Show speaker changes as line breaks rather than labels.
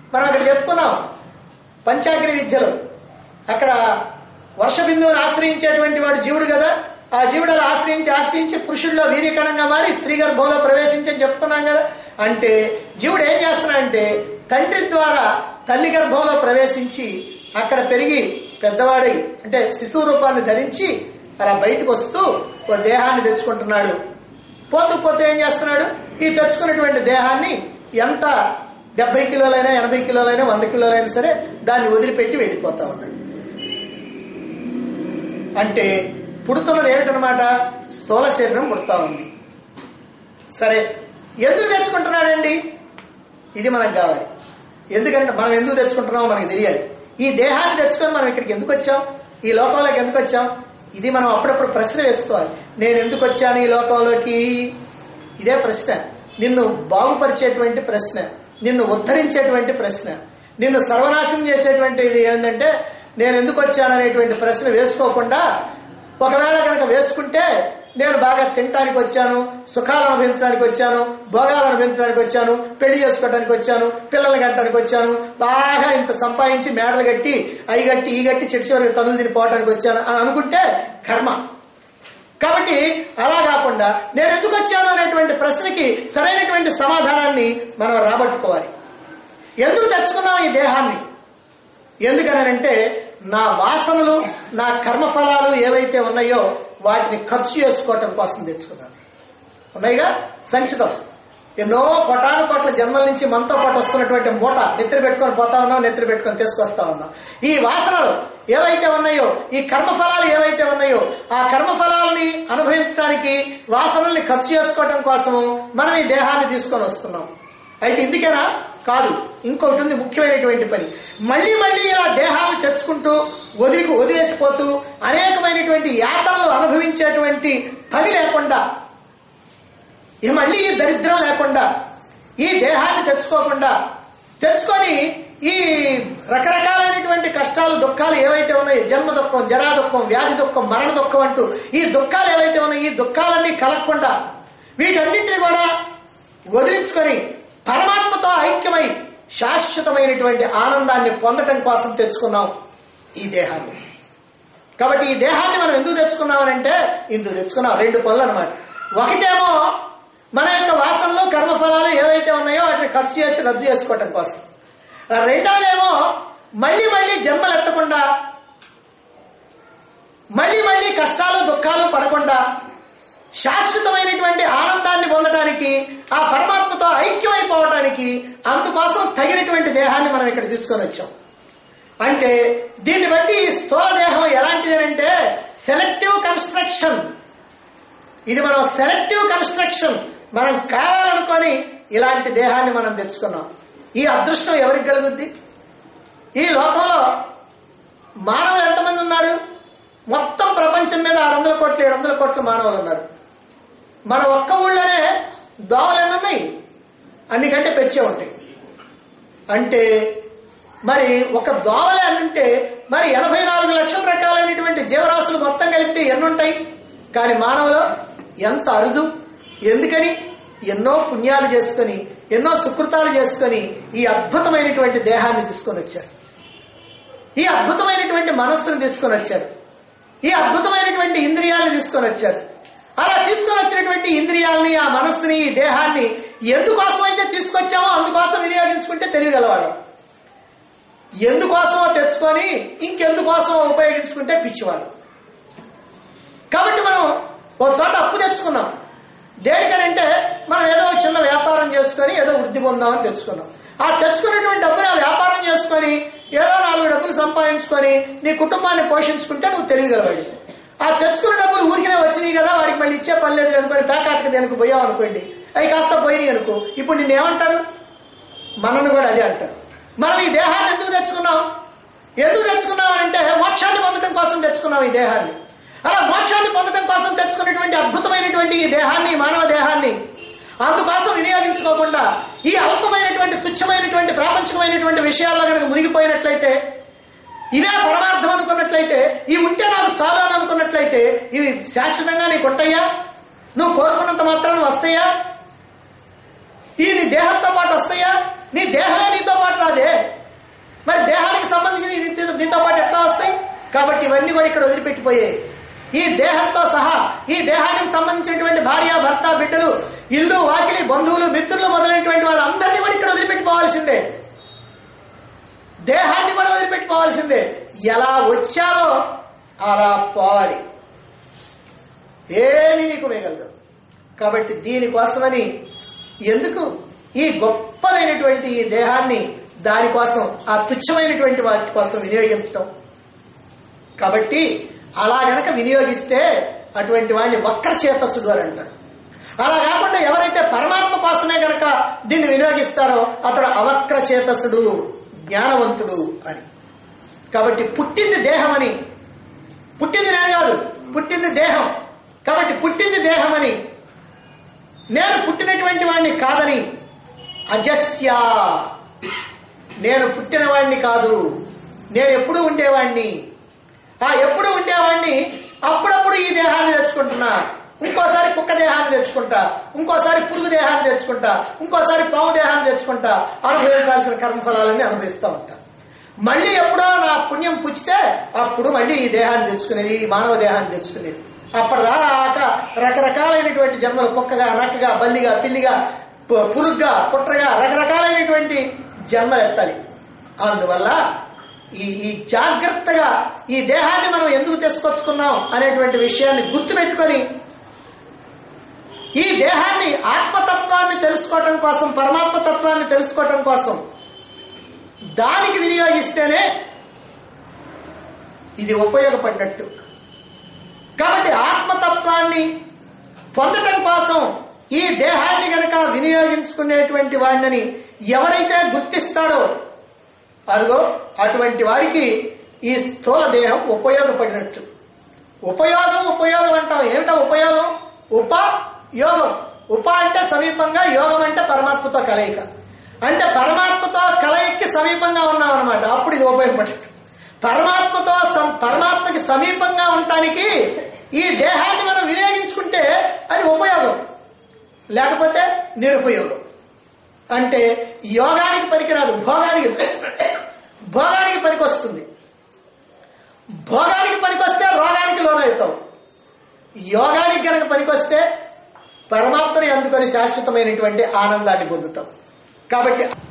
మనం అక్కడ చెప్పుకున్నాం పంచాగ్ని విద్యలు అక్కడ వర్ష బిందువుని ఆశ్రయించేటువంటి వాడు జీవుడు కదా ఆ జీవుడు అలా ఆశ్రయించి ఆశ్రయించి పురుషుల్లో వీర్యకణంగా మారి స్త్రీ గర్భంలో ప్రవేశించని చెప్తున్నాం కదా అంటే జీవుడు ఏం చేస్తున్నాడంటే తండ్రి ద్వారా తల్లి గర్భంలో ప్రవేశించి అక్కడ పెరిగి పెద్దవాడై అంటే శిశువు రూపాన్ని ధరించి అలా బయటకు వస్తూ ఓ దేహాన్ని తెచ్చుకుంటున్నాడు పోతూ పోతూ ఏం చేస్తున్నాడు ఈ తెచ్చుకున్నటువంటి దేహాన్ని ఎంత డెబ్బై కిలోలైనా ఎనభై కిలోలైనా వంద కిలోలైనా సరే దాన్ని వదిలిపెట్టి వెళ్ళిపోతా ఉన్నాడు అంటే పుడుతున్నది ఏమిటనమాట స్థూల శరీరం పుడతా ఉంది సరే ఎందుకు తెచ్చుకుంటున్నాడండి ఇది మనకు కావాలి ఎందుకంటే మనం ఎందుకు తెచ్చుకుంటున్నామో మనకు తెలియాలి ఈ దేహాన్ని తెచ్చుకొని మనం ఇక్కడికి ఎందుకు వచ్చాం ఈ లోకంలోకి ఎందుకు వచ్చాం ఇది మనం అప్పుడప్పుడు ప్రశ్న వేసుకోవాలి నేను ఎందుకు వచ్చాను ఈ లోకంలోకి ఇదే ప్రశ్న నిన్ను బాగుపరిచేటువంటి ప్రశ్న నిన్ను ఉద్ధరించేటువంటి ప్రశ్న నిన్ను సర్వనాశనం చేసేటువంటి ఇది ఏంటంటే నేను ఎందుకు వచ్చాను అనేటువంటి ప్రశ్న వేసుకోకుండా ఒకవేళ కనుక వేసుకుంటే నేను బాగా తినడానికి వచ్చాను సుఖాలు అనుభవించడానికి వచ్చాను భోగాలు అనుభవించడానికి వచ్చాను పెళ్లి చేసుకోవడానికి వచ్చాను పిల్లలు కట్టడానికి వచ్చాను బాగా ఇంత సంపాదించి మేడలు కట్టి అయి కట్టి ఈ కట్టి చిట్టు చివరికి తనులు తినిపోవడానికి వచ్చాను అని అనుకుంటే కర్మ కాబట్టి అలా కాకుండా నేను ఎందుకు వచ్చాను అనేటువంటి ప్రశ్నకి సరైనటువంటి సమాధానాన్ని మనం రాబట్టుకోవాలి ఎందుకు తెచ్చుకున్నాం ఈ దేహాన్ని ఎందుకనంటే నా వాసనలు నా కర్మఫలాలు ఏవైతే ఉన్నాయో వాటిని ఖర్చు చేసుకోవటం కోసం తెచ్చుకున్నాను ఉన్నాయిగా సంచితం ఎన్నో కోటాను కోట్ల జన్మల నుంచి మనతో పాటు వస్తున్నటువంటి మూట నెత్తిరి పెట్టుకొని పోతా ఉన్నాం నెత్తిరి పెట్టుకొని తీసుకొస్తా ఉన్నాం ఈ వాసనలు ఏవైతే ఉన్నాయో ఈ కర్మఫలాలు ఏవైతే ఉన్నాయో ఆ కర్మఫలాలని అనుభవించడానికి వాసనల్ని ఖర్చు చేసుకోవటం కోసము మనం ఈ దేహాన్ని తీసుకొని వస్తున్నాం అయితే ఇందుకేనా కాదు ఇంకొకటి ఉంది ముఖ్యమైనటువంటి పని మళ్ళీ మళ్ళీ ఇలా దేహాలను తెచ్చుకుంటూ వదిలికి వదిలేసిపోతూ అనేకమైనటువంటి యాతనలు అనుభవించేటువంటి పని లేకుండా ఈ మళ్ళీ ఈ దరిద్రం లేకుండా ఈ దేహాన్ని తెచ్చుకోకుండా తెచ్చుకొని ఈ రకరకాలైనటువంటి కష్టాలు దుఃఖాలు ఏవైతే ఉన్నాయో జన్మ దుఃఖం జరా దుఃఖం వ్యాధి దుఃఖం మరణ దుఃఖం అంటూ ఈ దుఃఖాలు ఏవైతే ఉన్నాయో ఈ దుఃఖాలన్నీ కలగకుండా వీటన్నింటినీ కూడా వదిలించుకొని పరమాత్మతో ఐక్యమై శాశ్వతమైనటువంటి ఆనందాన్ని పొందటం కోసం తెచ్చుకున్నాం ఈ దేహాన్ని కాబట్టి ఈ దేహాన్ని మనం ఎందుకు తెచ్చుకున్నామనంటే ఇందుకు తెచ్చుకున్నాం రెండు పనులు అనమాట ఒకటేమో మన యొక్క వాసనలు కర్మఫలాలు ఏవైతే ఉన్నాయో వాటిని ఖర్చు చేసి రద్దు చేసుకోవటం కోసం రెండవదేమో మళ్ళీ మళ్ళీ జన్మలు ఎత్తకుండా మళ్ళీ మళ్ళీ కష్టాలు దుఃఖాలు పడకుండా శాశ్వతమైనటువంటి ఆనందాన్ని పొందడానికి ఆ పరమాత్మతో ఐక్యమైపోవటానికి అందుకోసం తగినటువంటి దేహాన్ని మనం ఇక్కడ తీసుకొని వచ్చాం అంటే దీన్ని బట్టి ఈ స్థూల దేహం ఎలాంటిది అంటే సెలెక్టివ్ కన్స్ట్రక్షన్ ఇది మనం సెలెక్టివ్ కన్స్ట్రక్షన్ మనం కావాలనుకొని ఇలాంటి దేహాన్ని మనం తెచ్చుకున్నాం ఈ అదృష్టం ఎవరికి కలుగుద్ది ఈ లోకంలో మానవులు ఎంతమంది ఉన్నారు మొత్తం ప్రపంచం మీద ఆరు వందల కోట్లు ఏడు వందల కోట్ల మానవులు ఉన్నారు మన ఒక్క ఊళ్ళోనే దోమలు ఎన్ని ఉన్నాయి అన్నికంటే పెంచే ఉంటాయి అంటే మరి ఒక దోమలే అంటే మరి ఎనభై నాలుగు లక్షల రకాలైనటువంటి జీవరాశులు మొత్తం కలిపితే ఎన్ని ఉంటాయి కానీ మానవులు ఎంత అరుదు ఎందుకని ఎన్నో పుణ్యాలు చేసుకొని ఎన్నో సుకృతాలు చేసుకొని ఈ అద్భుతమైనటువంటి దేహాన్ని తీసుకొని వచ్చారు ఈ అద్భుతమైనటువంటి మనస్సును తీసుకొని వచ్చారు ఈ అద్భుతమైనటువంటి ఇంద్రియాలను తీసుకొని వచ్చారు అలా తీసుకొని వచ్చినటువంటి ఇంద్రియాలని ఆ మనస్సుని ఈ దేహాన్ని ఎందుకోసం అయితే తీసుకొచ్చామో అందుకోసం వినియోగించుకుంటే తెలియగలవాడు ఎందుకోసమో తెచ్చుకొని ఇంకెందుకోసమో ఉపయోగించుకుంటే పిచ్చివాడు కాబట్టి మనం ఒక చోట అప్పు తెచ్చుకున్నాం దేనికనంటే మనం ఏదో ఒక చిన్న వ్యాపారం చేసుకొని ఏదో వృద్ధి పొందామని తెచ్చుకున్నాం ఆ తెచ్చుకున్నటువంటి డబ్బుని ఆ వ్యాపారం చేసుకొని ఏదో నాలుగు డబ్బులు సంపాదించుకొని నీ కుటుంబాన్ని పోషించుకుంటే నువ్వు తెలియగలవాడి ఆ తెచ్చుకున్న డబ్బులు ఊరికినే వచ్చినాయి కదా వాడికి మళ్ళీ ఇచ్చే పని లేదు అనుకొని ప్యాకాట్కి దేనికి పోయావు అనుకోండి అవి కాస్త పోయినాయి అనుకో ఇప్పుడు నిన్ను ఏమంటారు మనను కూడా అదే అంటారు మనం ఈ దేహాన్ని ఎందుకు తెచ్చుకున్నాం ఎందుకు తెచ్చుకున్నాం అంటే మోక్షాన్ని పొందడం కోసం తెచ్చుకున్నాం ఈ దేహాన్ని అలా మోక్షాన్ని పొందడం కోసం తెచ్చుకున్నటువంటి అద్భుతమైనటువంటి ఈ దేహాన్ని ఈ మానవ దేహాన్ని అందుకోసం వినియోగించుకోకుండా ఈ అల్పమైనటువంటి తుచ్చమైనటువంటి ప్రాపంచికమైనటువంటి విషయాల్లో కనుక మునిగిపోయినట్లయితే ఇవే పరమార్థం అనుకున్నట్లయితే ఇవి ఉంటే నాకు చాలు అని అనుకున్నట్లయితే ఇవి శాశ్వతంగా నీకు ఉంటాయా నువ్వు కోరుకున్నంత మాత్రాన్ని వస్తాయా ఈ నీ దేహంతో పాటు వస్తాయా నీ దేహమే నీతో పాటు రాదే దీంతో పాటు ఎట్లా వస్తాయి కాబట్టి ఇవన్నీ కూడా ఇక్కడ వదిలిపెట్టిపోయాయి ఈ దేహంతో సహా ఈ దేహానికి సంబంధించినటువంటి భార్య భర్త బిడ్డలు ఇల్లు వాకిలి బంధువులు మిత్రులు మొదలైనటువంటి వాళ్ళందరినీ కూడా ఇక్కడ వదిలిపెట్టిపోవాల్సిందే దేహాన్ని కూడా వదిలిపెట్టిపోవాల్సిందే ఎలా వచ్చావో అలా పోవాలి ఏమీ నీకు మిగలదు కాబట్టి దీనికోసమని ఎందుకు ఈ గొప్పదైనటువంటి ఈ దేహాన్ని దానికోసం ఆ తుచ్చమైనటువంటి వాటి కోసం వినియోగించటం కాబట్టి అలా గనక వినియోగిస్తే అటువంటి వాడిని వక్రచేతసుడు అని అంటారు అలా కాకుండా ఎవరైతే పరమాత్మ కోసమే గనక దీన్ని వినియోగిస్తారో అతడు అవక్ర చేతసుడు జ్ఞానవంతుడు అని కాబట్టి పుట్టింది దేహం అని పుట్టింది నేను కాదు పుట్టింది దేహం కాబట్టి పుట్టింది దేహం అని నేను పుట్టినటువంటి వాడిని కాదని అజస్య నేను పుట్టిన వాడిని కాదు నేను ఎప్పుడు ఉండేవాడిని ఆ ఎప్పుడు ఉండేవాడిని అప్పుడప్పుడు ఈ దేహాన్ని తెచ్చుకుంటున్నా ఇంకోసారి కుక్క దేహాన్ని తెచ్చుకుంటా ఇంకోసారి పురుగు దేహాన్ని తెచ్చుకుంటా ఇంకోసారి పాము దేహాన్ని తెచ్చుకుంటా అనుభవించాల్సిన కర్మఫలాలన్నీ అనుభవిస్తూ ఉంటా మళ్ళీ ఎప్పుడో నా పుణ్యం పుచ్చితే అప్పుడు మళ్ళీ ఈ దేహాన్ని తెచ్చుకునేది ఈ మానవ దేహాన్ని తెచ్చుకునేది అప్పటిదాకా రకరకాలైనటువంటి జన్మలు కుక్కగా నక్కగా బల్లిగా పిల్లిగా పు- పురుగ్గా పుట్రగా రకరకాలైనటువంటి జన్మలు ఎత్తాలి అందువల్ల ఈ ఈ జాగ్రత్తగా ఈ దేహాన్ని మనం ఎందుకు తీసుకొచ్చుకున్నాం అనేటువంటి విషయాన్ని గుర్తుపెట్టుకొని ఈ దేహాన్ని ఆత్మతత్వాన్ని తెలుసుకోవటం కోసం పరమాత్మ తత్వాన్ని తెలుసుకోవటం కోసం దానికి వినియోగిస్తేనే ఇది ఉపయోగపడినట్టు కాబట్టి ఆత్మతత్వాన్ని పొందటం కోసం ఈ దేహాన్ని గనక వినియోగించుకునేటువంటి వాడిని ఎవడైతే గుర్తిస్తాడో అదిగో అటువంటి వారికి ఈ స్థూల దేహం ఉపయోగపడినట్లు ఉపయోగం ఉపయోగం అంటాం ఏమిటా ఉపయోగం ఉప యోగం ఉప అంటే సమీపంగా యోగం అంటే పరమాత్మతో కలయిక అంటే పరమాత్మతో కలయిక్కి సమీపంగా ఉన్నాం అనమాట అప్పుడు ఇది ఉపయోగపడినట్టు పరమాత్మతో సం- పరమాత్మకి సమీపంగా ఉండటానికి ఈ దేహాన్ని మనం వినియోగించుకుంటే అది ఉపయోగం లేకపోతే నిరుపయోగం అంటే యోగానికి పనికిరాదు భోగానికి భోగానికి పనికొస్తుంది భోగానికి పనికొస్తే రోగానికి లోనవుతాం యోగానికి గనక పనికొస్తే పరమాత్మని అందుకొని శాశ్వతమైనటువంటి ఆనందాన్ని పొందుతాం కాబట్టి